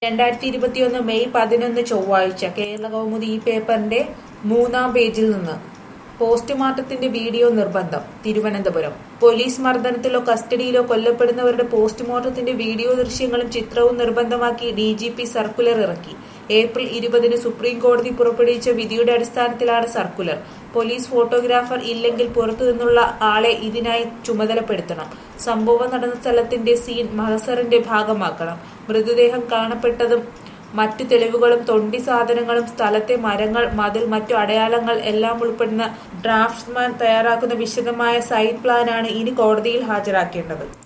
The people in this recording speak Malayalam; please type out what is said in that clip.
രണ്ടായിരത്തി ഇരുപത്തിയൊന്ന് മെയ് പതിനൊന്ന് ചൊവ്വാഴ്ച കേരള കൗമുദി ഈ പേപ്പറിന്റെ മൂന്നാം പേജിൽ നിന്ന് പോസ്റ്റ്മോർട്ടത്തിന്റെ വീഡിയോ നിർബന്ധം തിരുവനന്തപുരം പോലീസ് മർദ്ദനത്തിലോ കസ്റ്റഡിയിലോ കൊല്ലപ്പെടുന്നവരുടെ പോസ്റ്റ്മോർട്ടത്തിന്റെ വീഡിയോ ദൃശ്യങ്ങളും ചിത്രവും നിർബന്ധമാക്കി ഡി ജി പി സർക്കുലർ ഇറക്കി ഏപ്രിൽ ഇരുപതിന് സുപ്രീം കോടതി പുറപ്പെടുവിച്ച വിധിയുടെ അടിസ്ഥാനത്തിലാണ് സർക്കുലർ പോലീസ് ഫോട്ടോഗ്രാഫർ ഇല്ലെങ്കിൽ പുറത്തു നിന്നുള്ള ആളെ ഇതിനായി ചുമതലപ്പെടുത്തണം സംഭവം നടന്ന സ്ഥലത്തിന്റെ സീൻ മഹസറിന്റെ ഭാഗമാക്കണം മൃതദേഹം കാണപ്പെട്ടതും മറ്റു തെളിവുകളും തൊണ്ടി സാധനങ്ങളും സ്ഥലത്തെ മരങ്ങൾ മതിൽ മറ്റു അടയാളങ്ങൾ എല്ലാം ഉൾപ്പെടുന്ന ഡ്രാഫ്റ്റ്സ്മാൻ തയ്യാറാക്കുന്ന വിശദമായ സൈറ്റ് പ്ലാനാണ് ഇനി കോടതിയിൽ ഹാജരാക്കേണ്ടത്